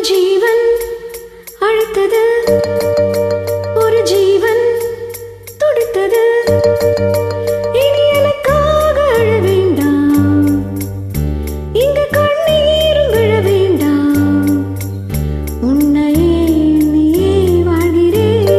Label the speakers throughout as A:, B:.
A: ஜீவன் அழைத்தது ஒரு ஜீவன் துடித்தது இனி எனக்காக அழ வேண்டாம் இங்கு கண்ணீரும் விழ வேண்டாம் உன்னையே நீயே வாழ்கிறேன்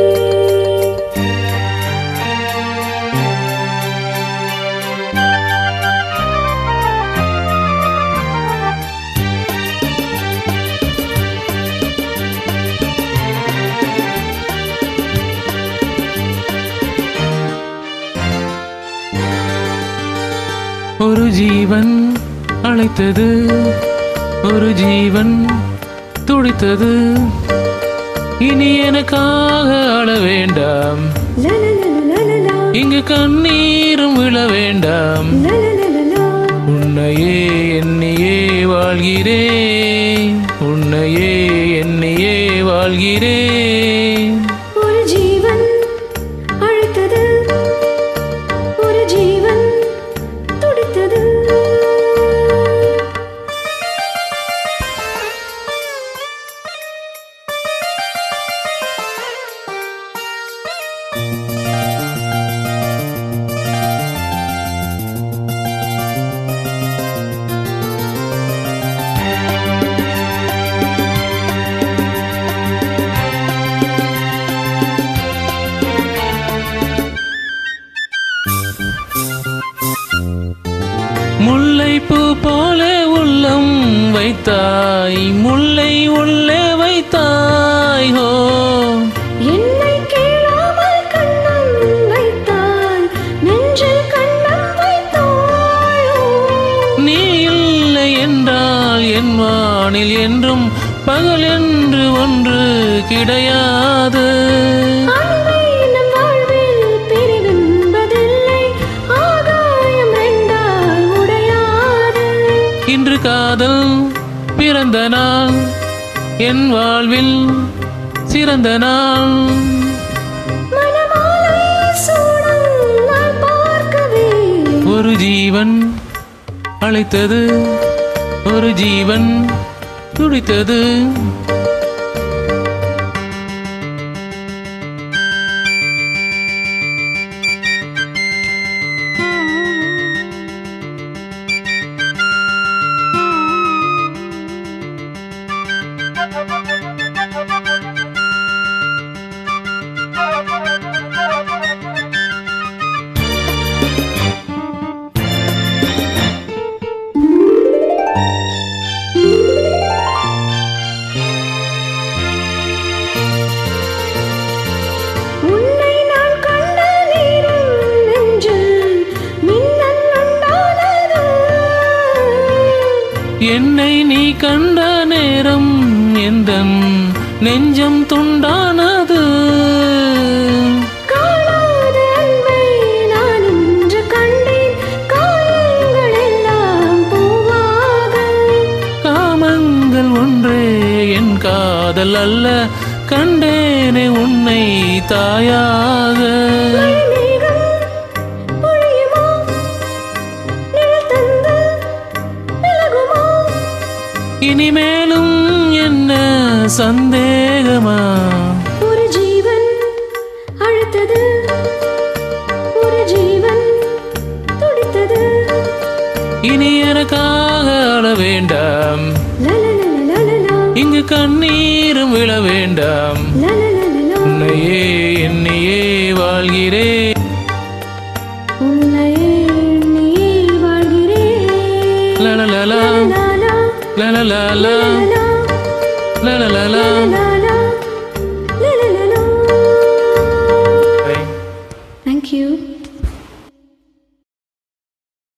B: ஒரு ஜீவன் அழைத்தது ஒரு ஜீவன் துடித்தது இனி எனக்காக அழ வேண்டாம்
A: லலலலலலலா,
B: இங்கு கண்ணீரும் விழ வேண்டாம்
A: லலலலலா.
B: உன்னையே எண்ணியே வாழ்கிறேன் உன்னையே எண்ணியே வாழ்கிறேன்
A: ஒரு ஜீவன் அழைத்தது ஒரு ஜீவன் துடித்தது
B: முல்லைப்பூ போல உள்ளம் வைத்தாய் முல்லை உள்ளே வைத்தாய் ஹோ
A: என்னை கேளாமல் கண்ணம் வைத்தாய் நெஞ்சில் கண்ணம் வைத்தாயோ
B: நீ இல்லை என்றால் என் வானில் என்றும் பகல் என்று ஒன்று கிடையாது
A: அன்பை நம் வாழ்வில் பிரிவென்பதில்லை ஆகாயம் ரெண்டாய் உடையாது
B: இன்று காதல் பிறந்த நாள் என் வாழ்வில் சிறந்த நாள்
A: மனமாலை சூடம் நான் பார்க்கவே
B: ஒரு ஜீவன் அழைத்தது ஒரு ஜீவன் துடித்தது
A: உன்னை நான் கண்ட நேரம் நெஞ்சில் மின்னல் உண்டானது
B: என்னை நீ கண்ட நேரம் எந்த நெஞ்சம் துண்டானது
A: காணாத அன்பை நான் இன்று கண்டேன் காயங்கள் எல்லாம் பூவாக
B: காமங்கள் ஒன்றே என் காதல் அல்ல கண்டேனே உன்னை தாயாக
A: மழைமேகம் பொழியுமா நிழல் தந்து விலகுமா
B: இனிமேலும் என்ன சந்தேகமா
A: ஒரு ஜீவன் அழுத்தது ஒரு ஜீவன் துடித்தது
B: இனி எனக்காக அழ வேண்டாம்
A: லலலலலலலா,
B: இங்கு கண்ணீரும் விழ வேண்டாம்
A: லலலலலா.
B: உன்னையே எண்ணியே வாழ்கிறேன்
A: உன்னையே எண்ணியே வாழ்கிறேன்.
B: லலலலா
A: லலலா,
B: லலலலா
A: லலலா,
B: லலலலா
A: லலலா.